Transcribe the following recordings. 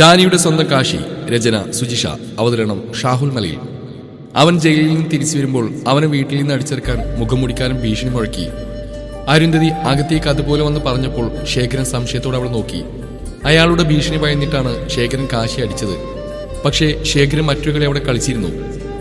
ജാനിയുടെ സ്വന്തം കാശി രചന സുജിഷ അവതരണം ഷാഹുൽ മലയിൽ അവൻ ജയിലിൽ നിന്ന് തിരിച്ചു വരുമ്പോൾ അവനെ വീട്ടിൽ നിന്ന് അടിച്ചെടുക്കാൻ മുഖം മുടിക്കാനും ഭീഷണി മുഴക്കി അരുന്ധതി അകത്തേക്ക് അതുപോലെ വന്ന് പറഞ്ഞപ്പോൾ ശേഖരൻ സംശയത്തോടെ അവൾ നോക്കി അയാളുടെ ഭീഷണി ഭയന്നിട്ടാണ് ശേഖരൻ കാശി അടിച്ചത് പക്ഷേ ശേഖരൻ മറ്റൊരു കളി അവിടെ കളിച്ചിരുന്നു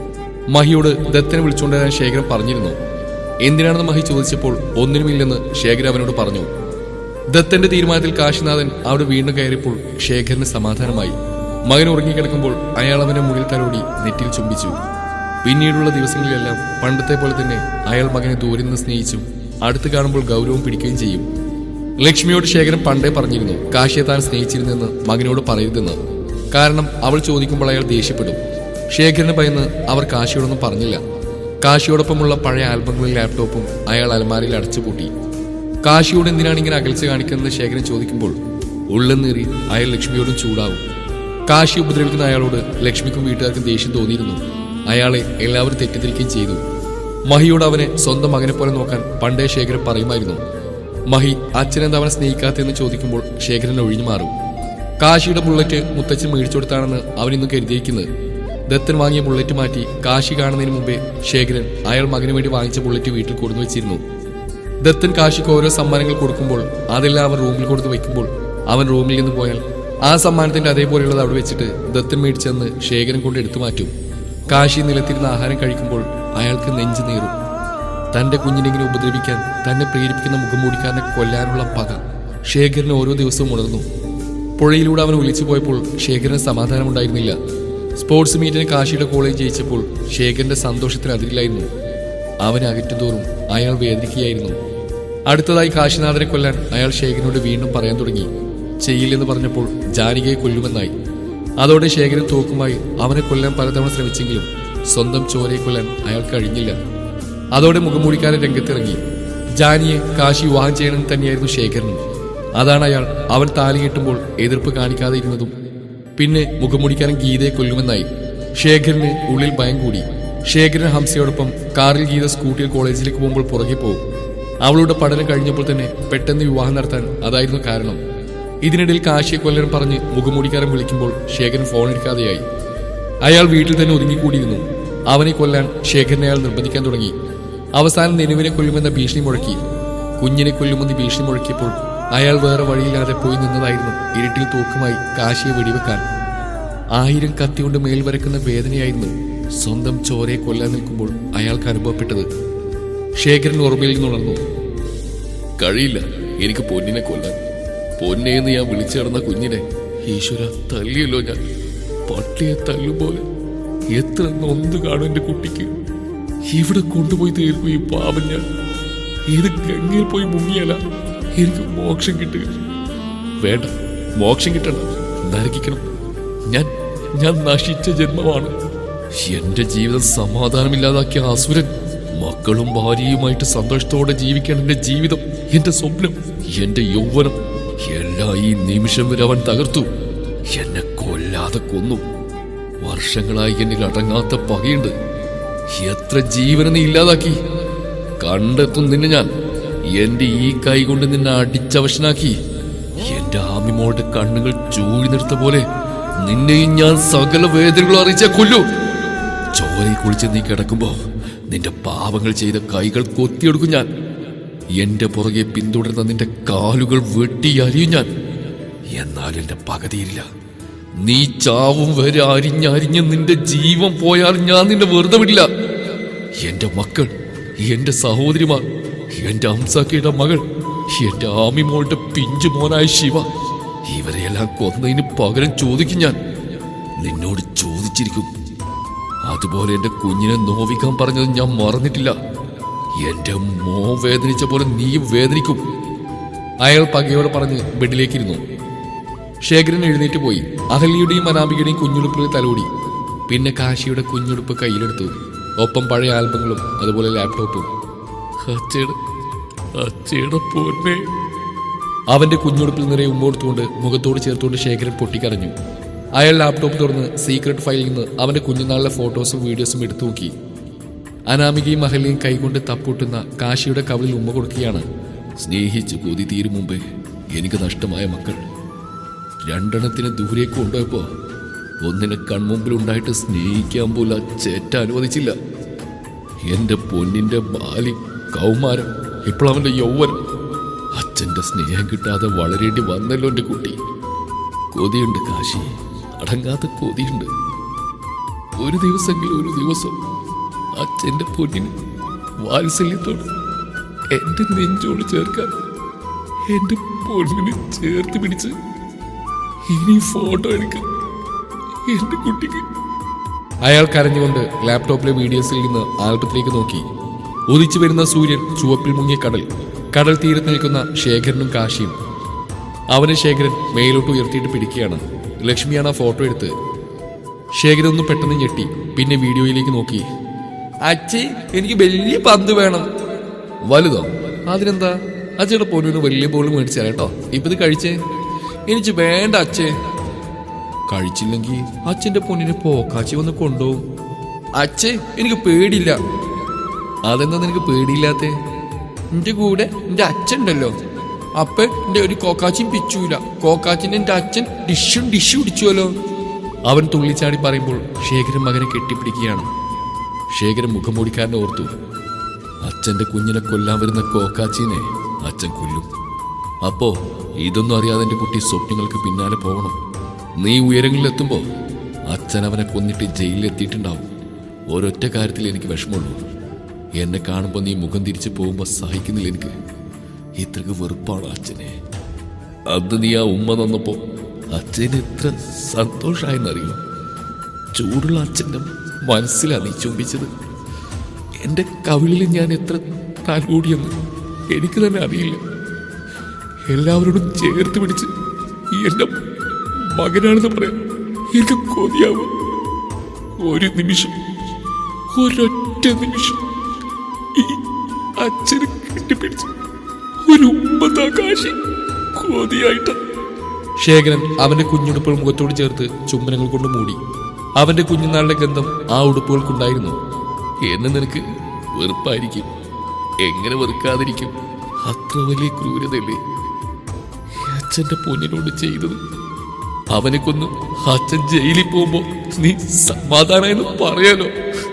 മഹിയോട് ദത്തനെ വിളിച്ചുകൊണ്ടുവരാൻ ശേഖരൻ പറഞ്ഞിരുന്നു എന്തിനാണെന്ന് മഹി ചോദിച്ചപ്പോൾ ഒന്നിനുമില്ലെന്ന് ശേഖരൻ അവനോട് പറഞ്ഞു ദത്തന്റെ തീരുമാനത്തിൽ കാശിനാഥൻ അവിടെ വീണ്ടും കയറിയപ്പോൾ ശേഖരന് സമാധാനമായി മകൻ ഉറങ്ങിക്കിടക്കുമ്പോൾ അയാൾ അവന്റെ മുന്നിൽ തലോടി നെറ്റിൽ ചുംബിച്ചു പിന്നീടുള്ള ദിവസങ്ങളിലെല്ലാം പണ്ടത്തെ പോലെ തന്നെ അയാൾ മകനെ ദൂരെ നിന്ന് സ്നേഹിച്ചു അടുത്ത് കാണുമ്പോൾ ഗൗരവം പിടിക്കുകയും ചെയ്യും ലക്ഷ്മിയോട് ശേഖരൻ പണ്ടേ പറഞ്ഞിരുന്നു കാശിയെ താൻ സ്നേഹിച്ചിരുന്നെന്ന് മകനോട് പറയരുതെന്ന് കാരണം അവൾ ചോദിക്കുമ്പോൾ അയാൾ ദേഷ്യപ്പെടും ശേഖരന് ഭയന്ന് അവർ കാശിയോടൊന്നും പറഞ്ഞില്ല കാശിയോടൊപ്പമുള്ള പഴയ ആൽബങ്ങളും ലാപ്ടോപ്പും അയാൾ അലമാരയിൽ അടച്ചുപൂട്ടി കാശിയോട് എന്തിനാണ് ഇങ്ങനെ അകൽച്ച കാണിക്കുന്നത് ശേഖരൻ ചോദിക്കുമ്പോൾ ഉള്ളെന്നേറി അയാൾ ലക്ഷ്മിയോടും ചൂടാവും കാശി ഉപദ്രവിക്കുന്ന അയാളോട് ലക്ഷ്മിക്കും വീട്ടുകാർക്കും ദേഷ്യം തോന്നിയിരുന്നു അയാളെ എല്ലാവരും തെറ്റിദ്ധരിക്കുകയും ചെയ്തു മഹിയോട് അവനെ സ്വന്തം മകനെ പോലെ നോക്കാൻ പണ്ടേ ശേഖരൻ പറയുമായിരുന്നു മഹി അച്ഛനെന്താ അവനെ സ്നേഹിക്കാത്തെന്ന് ചോദിക്കുമ്പോൾ ശേഖരൻ ഒഴിഞ്ഞു മാറും കാശിയുടെ ബുള്ളറ്റ് മുത്തച്ഛൻ മേടിച്ചു കൊടുത്താണെന്ന് അവൻ ഇന്ന് കരുതിയിരിക്കുന്നത് ദത്തൻ വാങ്ങിയ ബുള്ളറ്റ് മാറ്റി കാശി കാണുന്നതിന് മുമ്പേ ശേഖരൻ അയാൾ മകന് വേണ്ടി വാങ്ങിച്ച ബുള്ളറ്റ് വീട്ടിൽ കൊടുന്നു വെച്ചിരുന്നു ദത്തൻ കാശിക്ക് ഓരോ സമ്മാനങ്ങൾ കൊടുക്കുമ്പോൾ അതെല്ലാം അവൻ റൂമിൽ കൊടുത്ത് വെക്കുമ്പോൾ അവൻ റൂമിൽ നിന്ന് പോയാൽ ആ സമ്മാനത്തിന്റെ അതേപോലെയുള്ളത് അവിടെ വെച്ചിട്ട് ദത്തൻ മേടിച്ചെന്ന് ശേഖരൻ കൊണ്ട് എടുത്തു മാറ്റും കാശി നിലത്തിരുന്ന് ആഹാരം കഴിക്കുമ്പോൾ അയാൾക്ക് നെഞ്ചു നീറും തന്റെ കുഞ്ഞിനെങ്കിലും ഉപദ്രവിക്കാൻ തന്നെ പ്രേരിപ്പിക്കുന്ന മുഖംമൂടിക്കാരനെ കൊല്ലാനുള്ള പക ശേഖരന് ഓരോ ദിവസവും ഉണർന്നു പുഴയിലൂടെ അവൻ ഒലിച്ചു പോയപ്പോൾ ശേഖരന് സമാധാനമുണ്ടായിരുന്നില്ല സ്പോർട്സ് മീറ്റിന് കാശിയുടെ കോളേജ് ജയിച്ചപ്പോൾ ശേഖരന്റെ സന്തോഷത്തിന് അതിരില്ലായിരുന്നു അവനെ അകറ്റുന്തോറും അയാൾ വേദനിക്കുകയായിരുന്നു അടുത്തതായി കാശിനാഥനെ കൊല്ലാൻ അയാൾ ശേഖരനോട് വീണ്ടും പറയാൻ തുടങ്ങി ചെയ്യില്ലെന്ന് പറഞ്ഞപ്പോൾ ജാനികയെ കൊല്ലുമെന്നായി അതോടെ ശേഖരൻ തോക്കുമായി അവനെ കൊല്ലാൻ പലതവണ ശ്രമിച്ചെങ്കിലും സ്വന്തം ചോരയെ കൊല്ലാൻ അയാൾ കഴിഞ്ഞില്ല അതോടെ മുഖംമൂടിക്കാരൻ രംഗത്തിറങ്ങി ജാനിയെ കാശി വിവാഹം ചെയ്യണമെന്ന് തന്നെയായിരുന്നു ശേഖരനും അതാണ് അയാൾ അവൻ താലി കെട്ടുമ്പോൾ എതിർപ്പ് കാണിക്കാതെ ഇരുന്നതും പിന്നെ മുഖംമൂടിക്കാരൻ ഗീതയെ കൊല്ലുമെന്നായി ശേഖരന് ഉള്ളിൽ ഭയം കൂടി ശേഖരൻ ഹംസയോടൊപ്പം കാറിൽ ഗീത സ്കൂട്ടിയിൽ കോളേജിലേക്ക് പോകുമ്പോൾ പുറകെ പോകും അവളുടെ പഠനം കഴിഞ്ഞപ്പോൾ തന്നെ പെട്ടെന്ന് വിവാഹം നടത്താൻ അതായിരുന്നു കാരണം ഇതിനിടയിൽ കാശിയെ കൊല്ലൻ പറഞ്ഞ് മുഖംമൂടിക്കാരൻ വിളിക്കുമ്പോൾ ശേഖരൻ ഫോൺ എടുക്കാതെയായി അയാൾ വീട്ടിൽ തന്നെ ഒതുങ്ങിക്കൂടിയിരുന്നു അവനെ കൊല്ലാൻ ശേഖരനെ അയാൾ നിർബന്ധിക്കാൻ തുടങ്ങി അവസാനം നെനുവിനെ കൊല്ലുമെന്ന ഭീഷണി മുഴക്കി കുഞ്ഞിനെ കൊല്ലുമെന്ന് ഭീഷണി മുഴക്കിയപ്പോൾ അയാൾ വേറെ വഴിയില്ലാതെ പോയി നിന്നതായിരുന്നു ഇരുട്ടിൽ തോക്കുമായി കാശിയെ വെടിവെക്കാൻ ആയിരം കത്തികൊണ്ട് മേൽ വരക്കുന്ന വേദനയായിരുന്നു സ്വന്തം ചോരയെ കൊല്ലാൻ നിൽക്കുമ്പോൾ അയാൾക്ക് അനുഭവപ്പെട്ടത് ശേഖരൻ ഓർമ്മയിൽ നിന്നുണർന്നു കഴിയില്ല എനിക്ക് പൊന്നിനെ കൊല്ലാൻ പൊന്നേന്ന് ഞാൻ വിളിച്ചു കിടന്ന കുഞ്ഞിനെ ഈശ്വര തല്ലിയല്ലോ ഞാൻ പട്ടിയെ തല്ലുപോലെ എത്ര നൊന്ത് കാണും എന്റെ കുട്ടിക്ക് ഇവിടെ കൊണ്ടുപോയി തീർക്കും ഈ പാപം ഞാൻ ഇത് ഗംഗയിൽ പോയി മുങ്ങിയാല എനിക്ക് മോക്ഷം കിട്ടുക വേണ്ട മോക്ഷം കിട്ടണം നരകിക്കണം ഞാൻ ഞാൻ നശിച്ച ജന്മമാണ് എന്റെ ജീവിതം സമാധാനമില്ലാതാക്കിയ അസുരൻ മക്കളും ഭാര്യയുമായിട്ട് സന്തോഷത്തോടെ ജീവിക്കാൻ എന്റെ ജീവിതം എന്റെ സ്വപ്നം എന്റെ യൗവനം എല്ലാം ഈ നിമിഷം വരെ അവൻ തകർത്തു എന്നെ കൊല്ലാതെ കൊന്നു വർഷങ്ങളായി എന്നിൽ അടങ്ങാത്ത പകയുണ്ട് എത്ര ജീവനെ നീ ഇല്ലാതാക്കി കണ്ടെത്തും നിന്നെ ഞാൻ എന്റെ ഈ കൈ കൊണ്ട് നിന്നെ അടിച്ചവശനാക്കി എന്റെ ആമിമോളുടെ കണ്ണുകൾ ചൂഴ്ന്നെടുത്ത പോലെ നിന്നെയും ഞാൻ സകല വേദനകളും അറിയിച്ച കൊല്ലു ചോരയിൽ കുളിച്ച് നീ കിടക്കുമ്പോ നിന്റെ പാവങ്ങൾ ചെയ്ത കൈകൾ കൊത്തിയെടുക്കും ഞാൻ എന്റെ പുറകെ പിന്തുടർന്ന നിന്റെ കാലുകൾ വെട്ടി അരിയും ഞാൻ എന്നാൽ എന്റെ പകതിയില്ല നീ ചാവും വരെ അരിഞ്ഞരിഞ്ഞ് നിന്റെ ജീവൻ പോയാൽ ഞാൻ നിന്നെ വെറുതെ വിടില്ല എന്റെ മക്കൾ എന്റെ സഹോദരിമാർ എന്റെ അംസാക്കിയുടെ മകൾ എന്റെ ആമിമോളുടെ പിഞ്ചു മോനായ ശിവ ഇവരെയെല്ലാം കൊന്നതിന് പകരം ചോദിക്കും ഞാൻ നിന്നോട് ചോദിച്ചിരിക്കും അതുപോലെ എന്റെ കുഞ്ഞിനെ നോവിക്കാൻ പറഞ്ഞത് ഞാൻ മറന്നിട്ടില്ല എന്റെ മോ വേദനിച്ച പോലെ നീയും വേദനിക്കും അയാൾ പകയോടെ പറഞ്ഞ് ബെഡിലേക്കിരുന്നു ശേഖരൻ എഴുന്നേറ്റ് പോയി അഹല്യയുടെയും അനാമികയുടെയും കുഞ്ഞുടുപ്പിൽ തലോടി പിന്നെ കാശിയുടെ കുഞ്ഞുടുപ്പ് കയ്യിലെടുത്തു ഒപ്പം പഴയ ആൽബങ്ങളും അതുപോലെ ലാപ്ടോപ്പും അച്ചയുടെ അച്ചയുടെ പൊന്നെ അവന്റെ കുഞ്ഞുടുപ്പിൽ നിറയെ ഉമ്മോടുത്തുകൊണ്ട് മുഖത്തോട് ചേർത്തുകൊണ്ട് ശേഖരൻ പൊട്ടിക്കരഞ്ഞു അയാൾ ലാപ്ടോപ്പ് തുറന്ന് സീക്രട്ട് ഫയലിൽ നിന്ന് അവന്റെ കുഞ്ഞുനാളിലെ ഫോട്ടോസും വീഡിയോസും എടുത്തു നോക്കി അനാമികയും അഹല്യയും കൈകൊണ്ട് തപ്പൂട്ടുന്ന കാശിയുടെ കവിളിൽ ഉമ്മ കൊടുക്കുകയാണ് സ്നേഹിച്ചു കൊതി തീരും മുമ്പേ എനിക്ക് നഷ്ടമായ മക്കൾ രണ്ടെണ്ണത്തിന് ദൂരേക്ക് കൊണ്ടുപോയപ്പോ ഒന്നിനെ കൺമുമ്പിലുണ്ടായിട്ട് സ്നേഹിക്കാൻ പോലും ആ ചേറ്റ അനുവദിച്ചില്ല എന്റെ പൊന്നിന്റെ ബാലി കൗമാരം ഇപ്പോഴവന്റെ യൗവനം അച്ഛന്റെ സ്നേഹം കിട്ടാതെ വളരേണ്ടി വന്നല്ലോ എന്റെ കുട്ടി കൊതിയുണ്ട് കാശി അടങ്ങാത്ത കൊതിയുണ്ട് ഒരു ദിവസമെങ്കിലും ഒരു ദിവസം അച്ഛന്റെ പൊന്നിന് വാത്സല്യത്തോട് എന്റെ നെഞ്ചോട് ചേർക്കാൻ എന്റെ പൊന്നിനെ ചേർത്ത് പിടിച്ച് ഇനി ഫോട്ടോ എടുക്കാൻ എന്റെ കുട്ടിക്ക് അയാൾ കരഞ്ഞുകൊണ്ട് ലാപ്ടോപ്പിലെ വീഡിയോസിൽ നിന്ന് ആൽബത്തിലേക്ക് നോക്കി ഉദിച്ചു വരുന്ന സൂര്യൻ ചുവപ്പിൽ മുങ്ങിയ കടൽ കടൽ തീരത്ത് നിൽക്കുന്ന ശേഖരനും കാശിയും അവനെ ശേഖരൻ മേലോട്ട് ഉയർത്തിയിട്ട് പിടിക്കുകയാണ് ലക്ഷ്മിയാണ് ആ ഫോട്ടോ എടുത്ത് ശേഖരൻ ഒന്ന് പെട്ടെന്ന് ഞെട്ടി പിന്നെ വീഡിയോയിലേക്ക് നോക്കി അച്ഛേ എനിക്ക് വലിയ പന്ത് വേണം വലുതോ അതിനെന്താ അച്ഛയുടെ പൊന്നിന് വലിയ ബോൾ മേടിച്ചാൽ കേട്ടോ ഇപ്പൊ ഇത് കഴിച്ചേ എനിക്ക് വേണ്ട അച്ഛേ കഴിച്ചില്ലെങ്കിൽ അച്ഛന്റെ പൊന്നിനെ പോക്കാച്ചി വന്ന് കൊണ്ടുപോകും അച്ഛേ എനിക്ക് പേടിയില്ല അതെന്താ നിനക്ക് പേടിയില്ലാത്തേ എന്റെ കൂടെ എന്റെ അച്ഛൻ ഉണ്ടല്ലോ അപ്പൊ എന്റെ ഒരു കോക്കാച്ചിയും പിച്ചൂല കോക്കാച്ചിന്റെ എന്റെ അച്ഛൻ ഡിഷും ഡിഷു പിടിച്ചുവല്ലോ അവൻ തുള്ളിച്ചാടി പറയുമ്പോൾ ശേഖരൻ മകനെ കെട്ടിപ്പിടിക്കുകയാണ് ശേഖരൻ മുഖംമൂടിക്കാരനെ ഓർത്തു അച്ഛന്റെ കുഞ്ഞിനെ കൊല്ലാൻ വരുന്ന കോക്കാച്ചിനെ അച്ഛൻ കൊല്ലും അപ്പോ ഇതൊന്നും അറിയാതെ എന്റെ കുട്ടി സ്വപ്നങ്ങൾക്ക് പിന്നാലെ പോകണം നീ ഉയരങ്ങളിലെത്തുമ്പോ അച്ഛൻ അവനെ കൊന്നിട്ട് ജയിലിലെത്തിയിട്ടുണ്ടാവും ഒരൊറ്റ കാര്യത്തിൽ എനിക്ക് വിഷമമുള്ളൂ എന്നെ കാണുമ്പോൾ നീ മുഖം തിരിച്ചു പോകുമ്പോൾ സഹിക്കുന്നില്ല എനിക്ക് ഇത്രക്ക് വെറുപ്പാണ് അച്ഛനെ അന്ന് നീ ആ ഉമ്മ തന്നപ്പോ അച്ഛന് എത്ര സന്തോഷമായെന്നറിയോ ചൂടുള്ള അച്ഛൻ്റെ മനസ്സിലാണ് നീ ചുംബിച്ചത് എൻ്റെ കവിളിൽ ഞാൻ എത്ര തലോടിയെന്ന് എനിക്ക് തന്നെ അറിയില്ല എല്ലാവരോടും ചേർത്ത് പിടിച്ച് ഈ എൻ്റെ മകനാണെന്ന് പറയാം എനിക്ക് കൊതിയാവും ഒരു നിമിഷം ഒരൊറ്റ നിമിഷം ഈ അച്ഛനെ കെട്ടിപ്പിടിച്ച് ഒരു ഉമ്മത്താ കാശി കൊതിയായിട്ട് ശേഖരൻ അവന്റെ കുഞ്ഞുടുപ്പുകൾ മുഖത്തോട് ചേർത്ത് ചുംബനങ്ങൾ കൊണ്ട് മൂടി അവന്റെ കുഞ്ഞുനാളിന്റെ ഗന്ധം ആ ഉടുപ്പുകൾക്കുണ്ടായിരുന്നു എന്നെ നിനക്ക് വെറുപ്പായിരിക്കും എങ്ങനെ വെറുക്കാതിരിക്കും അത്ര വലിയ ക്രൂരതയല്ലേ ഈ അച്ഛന്റെ പൊന്നിനോട് ചെയ്തത് അവനെ കൊന്ന് അച്ഛൻ ജയിലിൽ പോകുമ്പോ നീ സമാധാനമെന്ന് പറയാലോ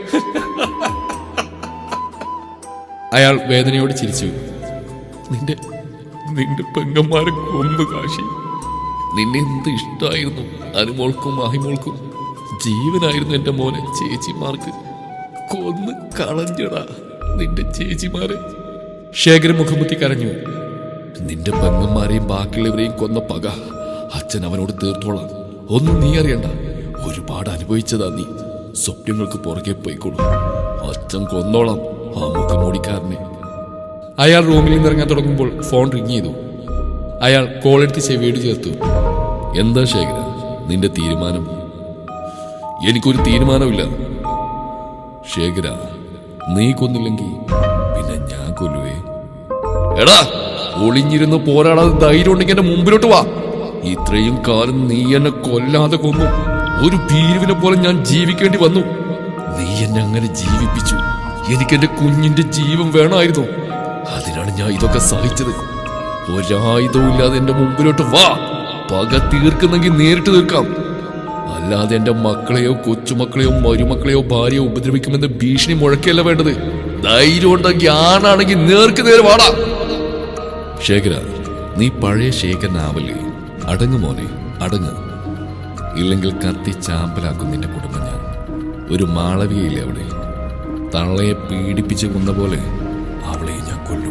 അയാൾ വേദനയോട് ചിരിച്ചു നിന്റെ നിന്റെ പെങ്ങന്മാരെ കൊന്നു കാശി നിന്നെ എന്ത് ഇഷ്ടമായിരുന്നു അനുമോൾക്കും മാഹിമോൾക്കും ജീവനായിരുന്നു എന്റെ മോനെ ചേച്ചിമാർക്ക് കൊന്ന് കളഞ്ഞടാ നിന്റെ ചേച്ചിമാരെ ശേഖരൻ മുഖമുത്തി കരഞ്ഞു നിന്റെ പെങ്ങന്മാരെയും ബാക്കിയുള്ളവരെയും കൊന്ന പക അച്ഛൻ അവനോട് തീർത്തോളാം ഒന്നും നീ അറിയണ്ട ഒരുപാട് അനുഭവിച്ചതാ നീ സ്വപ്നങ്ങൾക്ക് പുറകെ പോയിക്കോളൂ അച്ഛൻ കൊന്നോളാം ആ മുഖമൂടിക്കാരനെ അയാൾ റൂമിൽ നിന്ന് ഇറങ്ങാൻ തുടങ്ങുമ്പോൾ ഫോൺ റിങ് ചെയ്തു അയാൾ കോളെടുത്ത് ചെവിയോട് ചേർത്തു എന്താ ശേഖര നിന്റെ തീരുമാനം എനിക്കൊരു തീരുമാനമില്ല ശേഖര നീ കൊന്നില്ലെങ്കിൽ പിന്നെ ഞാൻ കൊല്ലുവേ എടാ ഒളിഞ്ഞിരുന്ന് പോരാടാതെ ധൈര്യം ഉണ്ടെങ്കിൽ എന്റെ മുമ്പിലോട്ട് വാ ഇത്രയും കാലം നീ എന്നെ കൊല്ലാതെ കൊന്നു ഒരു ഭീരുവിനെ പോലെ ഞാൻ ജീവിക്കേണ്ടി വന്നു നീ എന്നെ അങ്ങനെ ജീവിപ്പിച്ചു എനിക്ക് എന്റെ കുഞ്ഞിന്റെ ജീവൻ വേണമായിരുന്നു അതിനാണ് ഞാൻ ഇതൊക്കെ സഹിച്ചത് ഒരായുധവും ഇല്ലാതെ എന്റെ മുമ്പിലോട്ട് വാ പക തീർക്കുന്നെങ്കിൽ നേരിട്ട് തീർക്കാം അല്ലാതെ എന്റെ മക്കളെയോ കൊച്ചുമക്കളെയോ മരുമക്കളെയോ ഭാര്യയോ ഉപദ്രവിക്കുമെന്ന് ഭീഷണി മുഴക്കല്ല വേണ്ടത് ധൈര്യം ഉണ്ടെങ്കിൽ ആണാണെങ്കിൽ നേർക്ക് നേരെ വാടാ ശേഖര നീ പഴയ ശേഖരനാവല്ലേ അടങ്ങ് മോനെ അടങ്ങ് ഇല്ലെങ്കിൽ കത്തി ചാമ്പലാക്കും നിന്റെ കുടുംബം ഞാൻ ഒരു മാളവികയില്ലേ അവിടെ തള്ളയെ പീഡിപ്പിച്ച് കൊന്ന പോലെ അവളെ ഞാൻ കൊല്ലും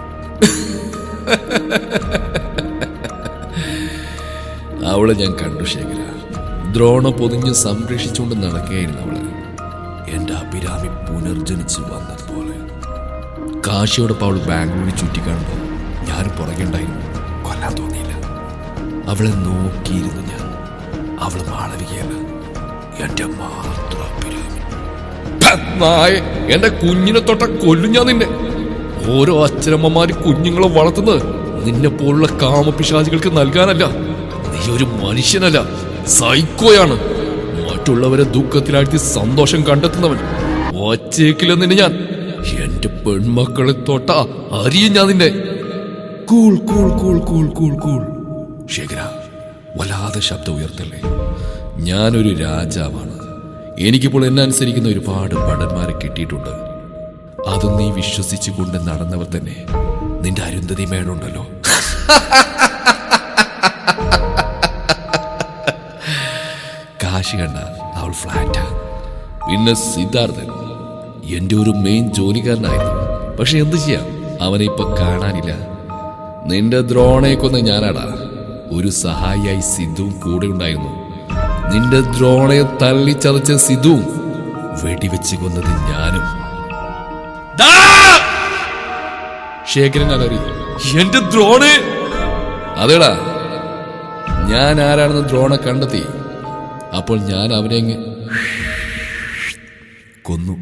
അവളെ ഞാൻ കണ്ടു ശേഖര ദ്രോണ പൊതിഞ്ഞ് സംരക്ഷിച്ചുകൊണ്ട് നടക്കുകയായിരുന്നു അവള് എന്റെ അഭിരാമി പുനർജനിച്ച് വന്നതുപോലെ കാശിയോടൊപ്പം അവൾ ബാംഗ്ലൂരിൽ ചുറ്റിക്കാണുമ്പോൾ ഞാൻ പുറകെണ്ടായിരുന്നു കൊല്ലാൻ തോന്നിയില്ല അവളെ നോക്കിയിരുന്നു ഞാൻ അവൾ മാളവികയല്ല എന്റെ മാത്രം അഭിരാമി ഭ, നായ എന്റെ കുഞ്ഞിനെ തൊട്ട കൊല്ലും ഞാൻ നിന്നെ ഓരോ അച്ഛനമ്മമാര് കുഞ്ഞുങ്ങളെ വളർത്തുന്നത് നിന്നെ പോലുള്ള കാമപിശാചികൾക്ക് നൽകാനല്ല നീ ഒരു മനുഷ്യനല്ല സൈക്കോയാണ് മറ്റുള്ളവരെ ദുഃഖത്തിലാഴ്ത്തി സന്തോഷം കണ്ടെത്തുന്നവൻ ഒച്ചേക്കില്ല നിന്നെ ഞാൻ എന്റെ പെൺമക്കളെ തൊട്ട അറിയും ഞാൻ നിന്നെ cool cool cool cool cool cool ശേഖര വല്ലാതെ ശബ്ദം ഉയർത്തല്ലേ ഞാനൊരു രാജാവാണ് എനിക്കിപ്പോൾ എന്നെ അനുസരിക്കുന്ന ഒരുപാട് ഭടന്മാരെ കിട്ടിയിട്ടുണ്ട് അത് നീ വിശ്വസിച്ചു കൊണ്ട് നടന്നവർ തന്നെ നിന്റെ അരുന്ധതി മേടുണ്ടല്ലോ കാശി കണ്ട അവൾ ഫ്ലാറ്റ് പിന്നെ സിദ്ധാർത്ഥൻ എന്റെ ഒരു മെയിൻ ജോലിക്കാരനായിരുന്നു പക്ഷെ എന്ത് ചെയ്യാം അവനെ ഇപ്പൊ കാണാനില്ല നിന്റെ ദ്രോണയെ കൊന്ന് ഞാനാടാ ഒരു സഹായിയായി സിദ്ധുവും കൂടെ ഉണ്ടായിരുന്നു നിന്റെ ദ്രോണയെ തള്ളിച്ചതച്ച സിദ്ധുവും വെടിവെച്ച് കൊന്നത് ഞാനും ദാ! ശേഖരൻ അലറി എന്റെ ദ്രോണ് അതേടാ ഞാൻ ആരാണെന്ന് ദ്രോണ കണ്ടെത്തി അപ്പോൾ ഞാൻ അവനെ അങ്ങ് കൊന്നു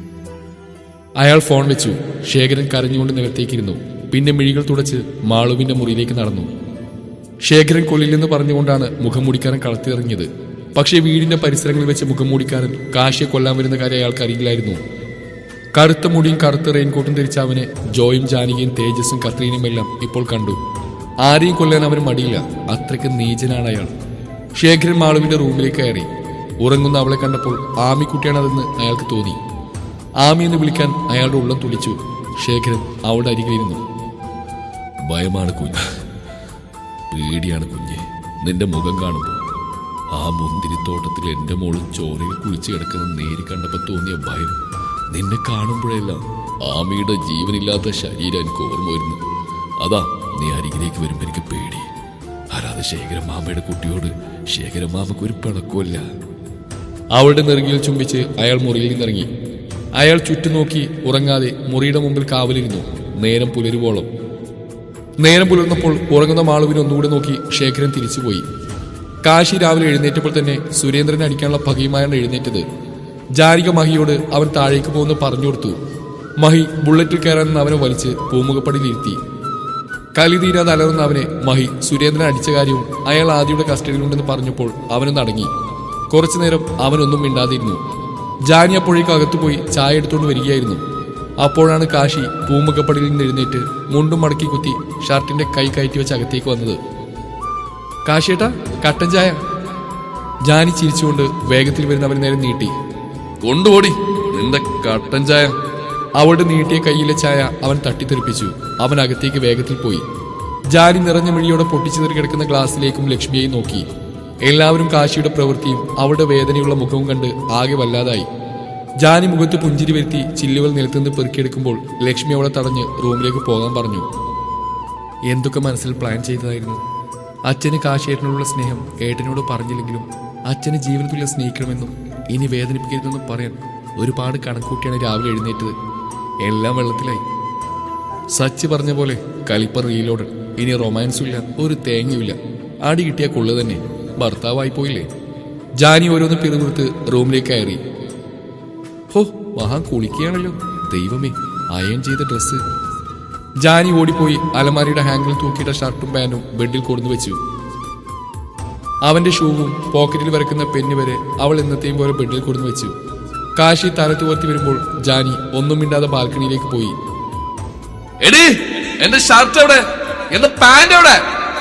അയാൾ ഫോൺ വെച്ചു ശേഖരൻ കരഞ്ഞുകൊണ്ട് നിലത്തേക്കിരുന്നു പിന്നെ മിഴികൾ തുടച്ച് മാളുവിന്റെ മുറിയിലേക്ക് നടന്നു ശേഖരൻ കൊല്ലില്ലെന്ന് പറഞ്ഞുകൊണ്ടാണ് മുഖം മൂടിക്കാരൻ കളത്തിറങ്ങിയത് പക്ഷേ വീടിന്റെ പരിസരങ്ങളിൽ വെച്ച് മുഖം മൂടിക്കാരൻ കാശിയെ കൊല്ലാൻ വരുന്ന കാര്യം അയാൾക്ക് അറിയില്ലായിരുന്നു കറുത്ത മുടിയും കറുത്ത റെയിൻകോട്ടും ധരിച്ച അവനെ ജോയും ജാനകിയും തേജസ്സും കത്രീനയും എല്ലാം ഇപ്പോൾ കണ്ടു ആരെയും കൊല്ലാൻ അവന് മടിയില്ല അത്രയ്ക്ക് നീചനാണ് അയാൾ ശേഖരൻ മാളുവിന്റെ റൂമിലേക്ക് കയറി ഉറങ്ങുന്ന അവളെ കണ്ടപ്പോൾ ആമിക്കുട്ടിയാണതെന്ന് അയാൾക്ക് തോന്നി ആമി എന്ന് വിളിക്കാൻ അയാളുടെ ഉള്ളം തുളിച്ചു ശേഖരൻ അവളുടെ അരികിലിരുന്നു ഭയമാണ് കുഞ്ഞ് പേടിയാണ് കുഞ്ഞെ നിന്റെ മുഖം കാണുമ്പോൾ ആ മുന്തിരിത്തോട്ടത്തിൽ എന്റെ മോള് ചോരയിൽ കുളിച്ച് കിടക്കുന്ന നേരി കണ്ടപ്പോൾ തോന്നിയ ഭയം നിന്നെ കാണുമ്പോഴെല്ലാം ആമിയുടെ ജീവനില്ലാത്ത ശരീരം എനിക്ക് ഓർമ്മ വരുന്നു അതാ നീ അരികിലേക്ക് വരുമ്പോൾ എനിക്ക് പേടി അല്ലാതെ ശേഖരമാമയുടെ കുട്ടിയോട് ശേഖരമാമയ്ക്ക് ഒരു പിണക്കമില്ല അവളുടെ നെറുകിൽ ചുംബിച്ച് അയാൾ മുറിയിൽ നിന്നിറങ്ങി അയാൾ ചുറ്റും നോക്കി ഉറങ്ങാതെ മുറിയുടെ മുമ്പിൽ കാവലിരുന്നു നേരം പുലരുവോളം നേരം പുലർന്നപ്പോൾ ഉറങ്ങുന്ന മാളുവിനെ ഒന്നുകൂടെ നോക്കി ശേഖരൻ തിരിച്ചുപോയി കാശി രാവിലെ എഴുന്നേറ്റപ്പോൾ തന്നെ സുരേന്ദ്രനെ അടിക്കാനുള്ള പകയുമായാണ് എഴുന്നേറ്റത് ജാരിക മഹിയോട് അവൻ താഴേക്ക് പോകുന്ന പറഞ്ഞു കൊടുത്തു മഹി ബുള്ളറ്റിൽ കയറാൻ അവനെ വലിച്ച് പൂമുഖപ്പടിയിലിരുത്തി കലി തീരാതെ അലറുന്ന അവനെ മഹി സുരേന്ദ്രൻ അടിച്ച കാര്യവും അയാൾ ആദിയുടെ കസ്റ്റഡിയിലുണ്ടെന്ന് പറഞ്ഞപ്പോൾ അവനൊന്ന് അടങ്ങി കുറച്ചു നേരം അവനൊന്നും മിണ്ടാതിരുന്നു ജാനി അപ്പോഴേക്ക് അകത്തുപോയി ചായ എടുത്തുകൊണ്ട് വരികയായിരുന്നു അപ്പോഴാണ് കാശി പൂമുഖപ്പടിയിൽ നിന്ന് എഴുന്നേറ്റ് മുണ്ടും മടക്കി കുത്തി ഷർട്ടിന്റെ കൈ കയറ്റി വെച്ച് അകത്തേക്ക് വന്നത് കാശിയേട്ടാ കട്ടൻ ചായ ജാനി ചിരിച്ചുകൊണ്ട് വേഗത്തിൽ വരുന്ന അവന് നേരെ നീട്ടി കൊണ്ടുപോടി നിന്റെ കട്ടൻ ചായ അവളുടെ നീട്ടിയ കയ്യിലെ ചായ അവൻ തട്ടിത്തെറിപ്പിച്ചു അവൻ അകത്തേക്ക് വേഗത്തിൽ പോയി ജാനി നിറഞ്ഞ മിഴിയോടെ പൊട്ടിച്ചു കിടക്കുന്ന ഗ്ലാസ്സിലേക്കും ലക്ഷ്മിയെ നോക്കി എല്ലാവരും കാശിയുടെ പ്രവൃത്തിയും അവളുടെ വേദനയുള്ള മുഖവും കണ്ട് ആകെ വല്ലാതായി ജാനി മുഖത്ത് പുഞ്ചിരി വരുത്തി ചില്ലുകൾ നിലത്തുനിന്ന് പെറുക്കിയെടുക്കുമ്പോൾ ലക്ഷ്മി അവളെ തടഞ്ഞ് റൂമിലേക്ക് പോകാൻ പറഞ്ഞു എന്തൊക്കെ മനസ്സിൽ പ്ലാൻ ചെയ്തതായിരുന്നു അച്ഛന് കാശിയേട്ടനോടുള്ള സ്നേഹം ഏട്ടനോട് പറഞ്ഞില്ലെങ്കിലും അച്ഛന് ജീവൻ തുല്യ സ്നേഹിക്കണമെന്നും ഇനി വേദനിപ്പിക്കരുതെന്നും പറയാൻ ഒരുപാട് കണക്കൂട്ടിയാണ് രാവിലെ എഴുന്നേറ്റത് എല്ലാം വെള്ളത്തിലായി സച്ചി പറഞ്ഞ പോലെ കലിപ്പർ റീലോഡ് ഇനി റൊമാൻസും ഇല്ല ഒരു തേങ്ങയുമില്ല അടി കിട്ടിയ കൊള്ളു തന്നെ ഭർത്താവായി പോയില്ലേ ജാനി ഓരോന്ന് പിറുപിറുത്ത് റൂമിലേക്ക് കയറി ഹോ മഹാ കുളിക്കുകയാണല്ലോ ദൈവമേ അയൺ ചെയ്ത ഡ്രസ്സ് ജാനി ഓടിപ്പോയി അലമാരിയുടെ ഹാങ്ങിൽ തൂക്കിയിട്ട ഷർട്ടും പാന്റും ബെഡിൽ കൊടുന്നു വെച്ചു അവന്റെ ഷൂവും പോക്കറ്റിൽ വരക്കുന്ന പെന്ന് വരെ അവൾ എന്നത്തെയും പോലെ ബെഡിൽ കൊടുന്നു വെച്ചു കാശി തലത്ത് ഉയർത്തി വരുമ്പോൾ ജാനി ഒന്നും മിണ്ടാതെ ബാൽക്കണിയിലേക്ക് പോയി എടി എന്റെ ഷർട്ട് എവിടെ എന്റെ പാന്റ് എവിടെ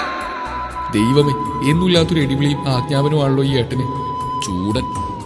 ദൈവമേ എന്നുമില്ലാത്തൊരു ഇടിവിളിയും ആജ്ഞാപനമാണല്ലോ ഈ ഏട്ടന് ചൂടൻ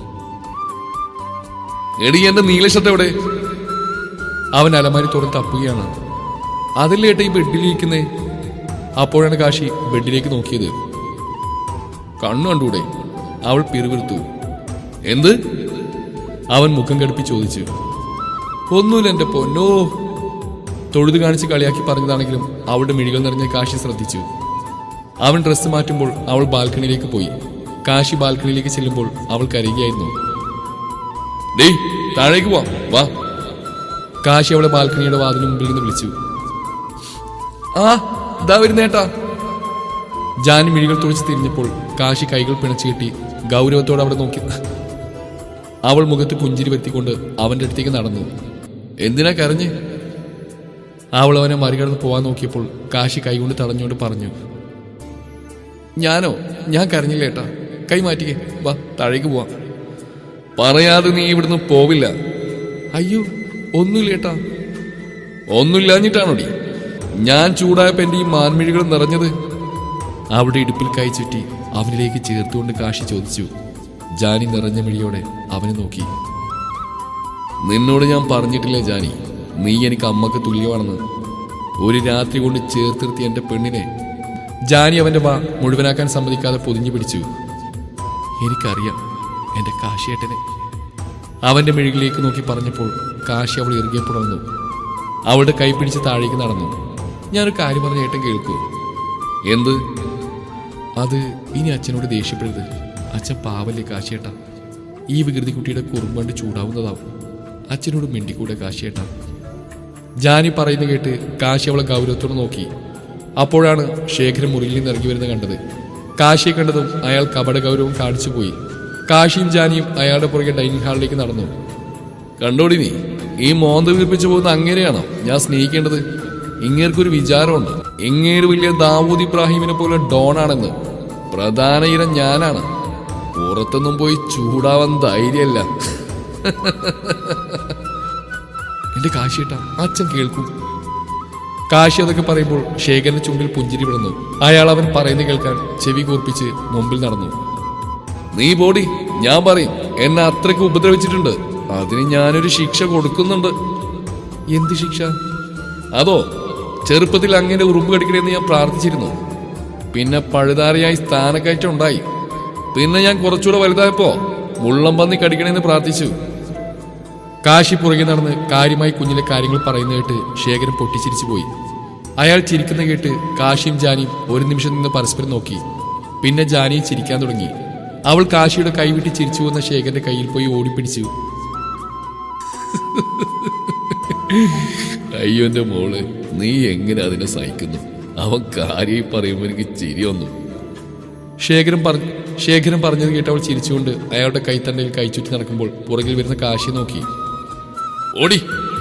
എടി എന്റെ നീല ഷർട്ട് എവിടെ അവൻ അലമാരി തുറന്ന് തപ്പുകയാണ് അതല്ലേ ഏട്ട ഈ ബെഡിലിരിക്കുന്നേ അപ്പോഴാണ് കാശി ബെഡിലേക്ക് നോക്കിയത് കണ്ണു കണ്ടൂടെ അവൾ പിറുവിറുത്തു എന്ത് അവൻ മുഖം കടുപ്പി ചോദിച്ചു ഒന്നുമില്ല എന്റെ പൊന്നോ തൊഴുത് കാണിച്ച് കളിയാക്കി പറഞ്ഞതാണെങ്കിലും അവളുടെ മിഴികൾ നിറഞ്ഞ കാശി ശ്രദ്ധിച്ചു അവൻ ഡ്രസ്സ് മാറ്റുമ്പോൾ അവൾ ബാൽക്കണിയിലേക്ക് പോയി കാശി ബാൽക്കണിയിലേക്ക് ചെല്ലുമ്പോൾ അവൾ കരയുകയായിരുന്നു ഡേയ് താഴേക്ക് പോവാം വാ കാശി അവളെ ബാൽക്കണിയുടെ വാതിന് മുമ്പിൽ നിന്ന് വിളിച്ചു ആ ഇതാ വരുന്നേട്ടാ ജാനി മിഴികൾ തുളിച്ച് തിരിഞ്ഞപ്പോൾ കാശി കൈകൾ പിണച്ചു കെട്ടി ഗൗരവത്തോടെ അവിടെ നോക്കി അവൾ മുഖത്ത് പുഞ്ചിരി വരുത്തിക്കൊണ്ട് അവന്റെ അടുത്തേക്ക് നടന്നു എന്തിനാ കരഞ്ഞ് അവൾ അവനെ മറികടന്ന് പോവാൻ നോക്കിയപ്പോൾ കാശി കൈകൊണ്ട് തടഞ്ഞുകൊണ്ട് പറഞ്ഞു ഞാനോ ഞാൻ കരഞ്ഞില്ല ഏട്ടാ കൈ മാറ്റിക്കേ വാ താഴേക്ക് പോവാം പറയാതെ നീ ഇവിടുന്ന് പോവില്ല അയ്യോ ഒന്നുമില്ല ഏട്ടാ ഒന്നുമില്ലാഞ്ഞിട്ടാണോടി ഞാൻ ചൂടായപ്പോ എന്റെ ഈ മാൻമിഴികൾ നിറഞ്ഞത് അവിടെ ഇടുപ്പിൽ കൈ ചുറ്റി അവനിലേക്ക് ചേർത്തുകൊണ്ട് കാശി ചോദിച്ചു ജാനി നിറഞ്ഞ മിഴിയോടെ അവനെ നോക്കി നിന്നോട് ഞാൻ പറഞ്ഞിട്ടില്ലേ ജാനി നീ എനിക്ക് അമ്മക്ക് തുല്യമാണെന്ന് ഒരു രാത്രി കൊണ്ട് ചേർത്തിർത്തി എന്റെ പെണ്ണിനെ ജാനി അവന്റെ വാ മുഴുവനാക്കാൻ സമ്മതിക്കാതെ പൊതിഞ്ഞു പിടിച്ചു എനിക്കറിയാം എന്റെ കാശിയേട്ടനെ അവന്റെ മിഴികളിലേക്ക് നോക്കി പറഞ്ഞപ്പോൾ കാശി അവൾ ഇറുകെ പുണർന്നു അവളുടെ കൈ പിടിച്ച് താഴേക്ക് നടന്നു ഞാനൊരു കാര്യം പറഞ്ഞ ഏട്ടൻ കേൾക്കൂ എന്ത് അത് ഇനി അച്ഛനോട് ദേഷ്യപ്പെടരുത് അച്ഛൻ പാവല്ലേ കാശിയേട്ട ഈ വികൃതി കുട്ടിയുടെ കുറുമ്പണ്ട് ചൂടാവുന്നതാവും അച്ഛനോട് മിണ്ടിക്കൂടെ കാശിയേട്ട ജാനി പറയുന്നത് കേട്ട് കാശി അവളെ ഗൗരവത്തോടെ നോക്കി അപ്പോഴാണ് ശേഖരൻ മുറിയിൽ നിന്ന് ഇറങ്ങി വരുന്നത് കണ്ടത് കാശിയെ കണ്ടതും അയാൾ കപട ഗൗരവം കാണിച്ചു പോയി കാശിയും ജാനിയും അയാളുടെ പുറകെ ഡൈനിങ് ഹാളിലേക്ക് നടന്നു കണ്ടോടി നീ ഈ മോന്ത വീർപ്പിച്ചു പോകുന്ന അങ്ങനെയാണോ ഞാൻ സ്നേഹിക്കേണ്ടത് ഇങ്ങേർക്കൊരു വിചാരമുണ്ട് ഇങ്ങേര് വലിയ ദാവൂദ് ഇബ്രാഹിമിനെ പോലെ ഡോണാണെന്ന് പ്രധാന ഇനം ഞാനാണ് പുറത്തൊന്നും പോയി ചൂടാവാൻ ധൈര്യമല്ല എന്റെ കാശിയേട്ട അച്ഛൻ കേൾക്കൂ കാശി അതൊക്കെ പറയുമ്പോൾ ശേഖരന്റെ ചുണ്ടിൽ പുഞ്ചിരി വിടുന്നു അയാൾ അവൻ പറയുന്നത് കേൾക്കാൻ ചെവി കൂർപ്പിച്ച് മുമ്പിൽ നടന്നു നീ പോടി ഞാൻ പറയും എന്നെ അത്രയ്ക്ക് ഉപദ്രവിച്ചിട്ടുണ്ട് അതിന് ഞാനൊരു ശിക്ഷ കൊടുക്കുന്നുണ്ട് എന്ത് ശിക്ഷ അതോ ചെറുപ്പത്തിൽ അങ്ങനെ ഉറുമ്പ് കടിക്കണമെന്ന് ഞാൻ പ്രാർത്ഥിച്ചിരുന്നു പിന്നെ പഴുതാരയായി സ്ഥാനക്കയറ്റം ഉണ്ടായി പിന്നെ ഞാൻ കുറച്ചുകൂടെ വലുതായപ്പോ മുള്ളം പന്നി കടിക്കണമെന്ന് പ്രാർത്ഥിച്ചു കാശി പുറകെ നടന്ന് കാര്യമായി കുഞ്ഞിലെ കാര്യങ്ങൾ പറയുന്ന കേട്ട് ശേഖരൻ പൊട്ടിച്ചിരിച്ചു പോയി അയാൾ ചിരിക്കുന്ന കേട്ട് കാശിയും ജാനിയും ഒരു നിമിഷം നിന്ന് പരസ്പരം നോക്കി പിന്നെ ജാനിയും ചിരിക്കാൻ തുടങ്ങി അവൾ കാശിയുടെ കൈവിട്ട് ചിരിച്ചു വന്ന ശേഖരന്റെ കയ്യിൽ പോയി ഓടിപ്പിടിച്ചു അയ്യോ എന്റെ മോള് നീ എങ്ങനെ അതിനെ സഹിക്കുന്നു അവൻ കാര്യമായി പറയുമ്പോൾ എനിക്ക് ചിരി വന്നു ശേഖരൻ പറഞ്ഞു ശേഖരൻ പറഞ്ഞത് കേട്ട് അവൾ ചിരിച്ചുകൊണ്ട് അയാളുടെ കൈത്തണ്ടയിൽ കൈച്ചുറ്റി നടക്കുമ്പോൾ പുറകിൽ വരുന്ന കാശി നോക്കി ഓടി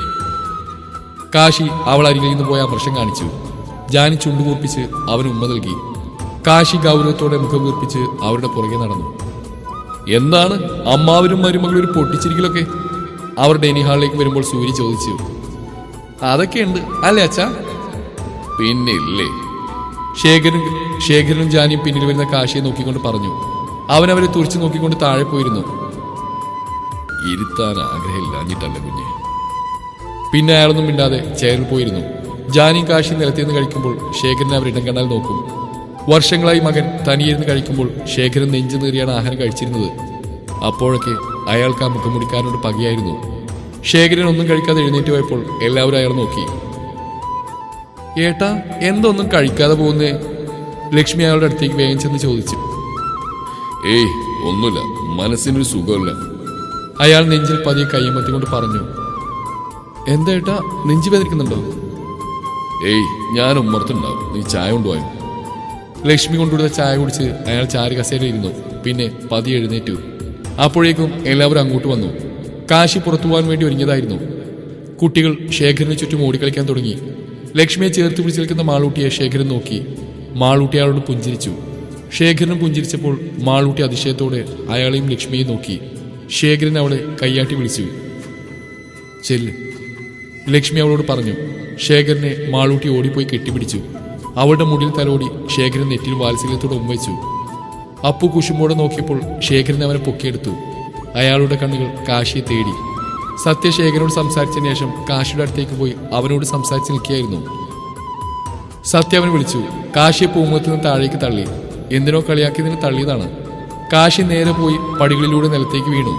കാശി അവൾ അരികിൽ നിന്ന് പോയ അമർഷം കാണിച്ചു ജാനി ചുണ്ടുകൂർപ്പിച്ച് അവന് ഉമ്മ നൽകി കാശി ഗൗരവത്തോടെ മുഖം വീർപ്പിച്ച് അവരുടെ പുറകെ നടന്നു എന്താണ് അമ്മാവരും മരുമകളും ഒരു പൊട്ടിച്ചിരിക്കലൊക്കെ അവർ ഡൈനിങ് ഹാളിലേക്ക് വരുമ്പോൾ സൂര്യ ചോദിച്ചു അതൊക്കെയുണ്ട് അല്ലേ അച്ഛാ പിന്നില്ലേ ശേഖരൻ ശേഖരനും ജാനിയും പിന്നിൽ വരുന്ന കാശിയെ നോക്കിക്കൊണ്ട് പറഞ്ഞു അവൻ അവരെ തുറച്ചു നോക്കിക്കൊണ്ട് താഴെ പോയിരുന്നു ഇരുത്താൻ ആഗ്രഹമില്ലാഞ്ഞിട്ടല്ല കുഞ്ഞെ പിന്നെ അയാളൊന്നും മിണ്ടാതെ ചെയറിൽ പോയിരുന്നു ജാനിയും കാശിയും നിലത്തിരുന്ന് കഴിക്കുമ്പോൾ ശേഖരൻ അവരിടം കണ്ടാൽ നോക്കും വർഷങ്ങളായി മകൻ തനിയിരുന്ന് കഴിക്കുമ്പോൾ ശേഖരൻ നെഞ്ചു നീറിയാണ് ആഹാരം കഴിച്ചിരുന്നത് അപ്പോഴൊക്കെ അയാൾക്ക് ആ മുഖമുടിക്കാരനോട് പകയായിരുന്നു ശേഖരൻ ഒന്നും കഴിക്കാതെ എഴുന്നേറ്റ് പോയപ്പോൾ എല്ലാവരും അയാൾ നോക്കി ഏട്ടാ എന്തൊന്നും കഴിക്കാതെ പോകുന്നേ ലക്ഷ്മി അയാളുടെ അടുത്തേക്ക് വേഗം ചെന്ന് ചോദിച്ചു ഏയ് ഒന്നുമില്ല മനസ്സിനൊരു സുഖമില്ല അയാൾ നെഞ്ചിൽ പതിയെ കയ്യമത്തിക്കൊണ്ട് പറഞ്ഞു എന്താ ഏട്ടാ നെഞ്ചു വേദനിക്കുന്നുണ്ടോ ഏയ് ഞാൻ ഉമ്മർത്തുണ്ടാവും നീ ചായ കൊണ്ടുപോയോ ലക്ഷ്മി കൊണ്ടുവിടുന്ന ചായ കുടിച്ച് അയാൾ ചാരു കസേരയിരുന്നു പിന്നെ പതി എഴുന്നേറ്റു അപ്പോഴേക്കും എല്ലാവരും അങ്ങോട്ട് വന്നു കാശി പുറത്തു പോകാൻ വേണ്ടി ഒരുങ്ങിയതായിരുന്നു കുട്ടികൾ ശേഖരന് ചുറ്റും ഓടിക്കളിക്കാൻ തുടങ്ങി ലക്ഷ്മിയെ ചേർത്ത് പിടിച്ച് നിൽക്കുന്ന മാളൂട്ടിയെ ശേഖരൻ നോക്കി മാളൂട്ടി അയാളോട് പുഞ്ചിരിച്ചു ശേഖരനും പുഞ്ചിരിച്ചപ്പോൾ മാളൂട്ടി അതിശയത്തോടെ അയാളെയും ലക്ഷ്മിയെയും നോക്കി ശേഖരൻ അവളെ കയ്യാട്ടി വിളിച്ചു ചെല്ല് ലക്ഷ്മി അവളോട് പറഞ്ഞു ശേഖരനെ മാളൂട്ടി ഓടിപ്പോയി കെട്ടിപ്പിടിച്ചു അവളുടെ മുടിയിൽ തലോടി ശേഖരൻ നെറ്റിൽ വാത്സല്യത്തോടെ ഉമ്മവച്ചു അപ്പു കുശുമ്പോടെ നോക്കിയപ്പോൾ ശേഖരൻ അവനെ പൊക്കിയെടുത്തു അയാളുടെ കണ്ണുകൾ കാശിയെ തേടി സത്യശേഖരനോട് സംസാരിച്ചതിന് ശേഷം കാശിയുടെ അടുത്തേക്ക് പോയി അവനോട് സംസാരിച്ച് നിൽക്കുകയായിരുന്നു സത്യ അവനെ വിളിച്ചു കാശിയെ പൂമുഖത്ത് നിന്ന് താഴേക്ക് തള്ളി എന്തിനോ കളിയാക്കിയതിന് തള്ളിയതാണ് കാശി നേരെ പോയി പടികളിലൂടെ നിലത്തേക്ക് വീണു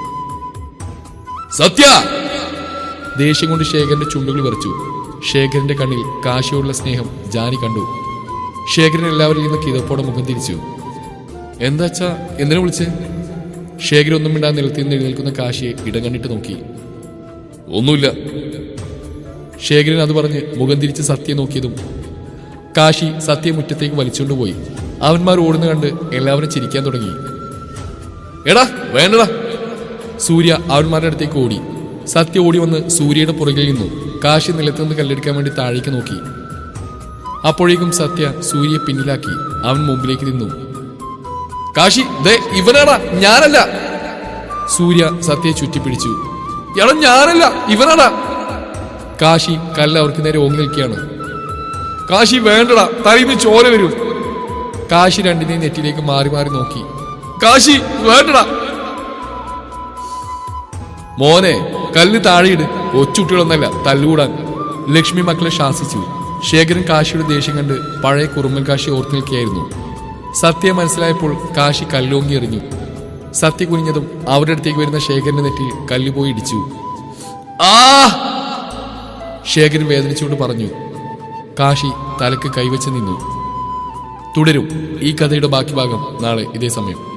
സത്യ ദേഷ്യം കൊണ്ട് ശേഖരന്റെ ചുണ്ടുകൾ വിറച്ചു ശേഖരന്റെ കണ്ണിൽ കാശിയോടുള്ള സ്നേഹം ജാനി കണ്ടു ശേഖരൻ എല്ലാവരിൽ നിന്ന് കിതപ്പോടെ മുഖം തിരിച്ചു എന്താച്ചാ എന്തിനാ വിളിച്ച് ശേഖരൻ ഒന്നും മിണ്ടാൻ നിലത്തിൽ നിന്ന് എഴുന്നേൽക്കുന്ന കാശിയെ ഇടം കണ്ടിട്ട് നോക്കി ഒന്നുമില്ല ശേഖരൻ അത് പറഞ്ഞ് മുഖം തിരിച്ച് സത്യെ നോക്കിയതും കാശി സത്യെ മുറ്റത്തേക്ക് വലിച്ചുകൊണ്ടുപോയി അവന്മാർ ഓടുന്ന കണ്ട് എല്ലാവരും ചിരിക്കാൻ തുടങ്ങി എടാ വേണ്ടടാ സൂര്യ അവന്മാരുടെ അടുത്തേക്ക് ഓടി സത്യ ഓടി വന്ന് സൂര്യയുടെ പുറകിൽ നിന്നു കാശി നിലത്ത് നിന്ന് കല്ലെടുക്കാൻ വേണ്ടി താഴേക്ക് നോക്കി അപ്പോഴേക്കും സത്യ സൂര്യയെ പിന്നിലാക്കി അവൻ മുമ്പിലേക്ക് നിന്നു കാശി ദേ ഇവനാടാ ഞാനല്ല സൂര്യ സത്യയെ ചുറ്റിപ്പിടിച്ചു എടാ ഞാനല്ല ഇവനാടാ കാശി കല്ല് അവർക്ക് നേരെ ഓങ്ങി നിൽക്കുകയാണ് കാശി വേണ്ടടാ തലയിൽ ചോര വരും കാശി രണ്ടിനെയും നെറ്റിലേക്ക് മാറി മാറി നോക്കി കാശി വേണ്ടടാ മോനെ കല്ല് താഴെയിട് കൊച്ചുകുട്ടികളൊന്നല്ല തല്ലുകൂടാൻ ലക്ഷ്മി മക്കളെ ശാസിച്ചു ശേഖരൻ കാശിയുടെ ദേഷ്യം കണ്ട് പഴയ കുറുമ്പൻ കാശി ഓർത്തു നിൽക്കുകയായിരുന്നു സത്യം മനസ്സിലായപ്പോൾ കാശി കല്ലോങ്ങി എറിഞ്ഞു സത്യ കുനിഞ്ഞതും അവരുടെ അടുത്തേക്ക് വരുന്ന ശേഖരന്റെ നെറ്റിൽ കല്ല് പോയി ഇടിച്ചു ആ ശേഖരൻ വേദനിച്ചുകൊണ്ട് പറഞ്ഞു കാശി തലക്ക് കൈവച്ച് നിന്നു തുടരും ഈ കഥയുടെ ബാക്കി ഭാഗം നാളെ ഇതേ സമയം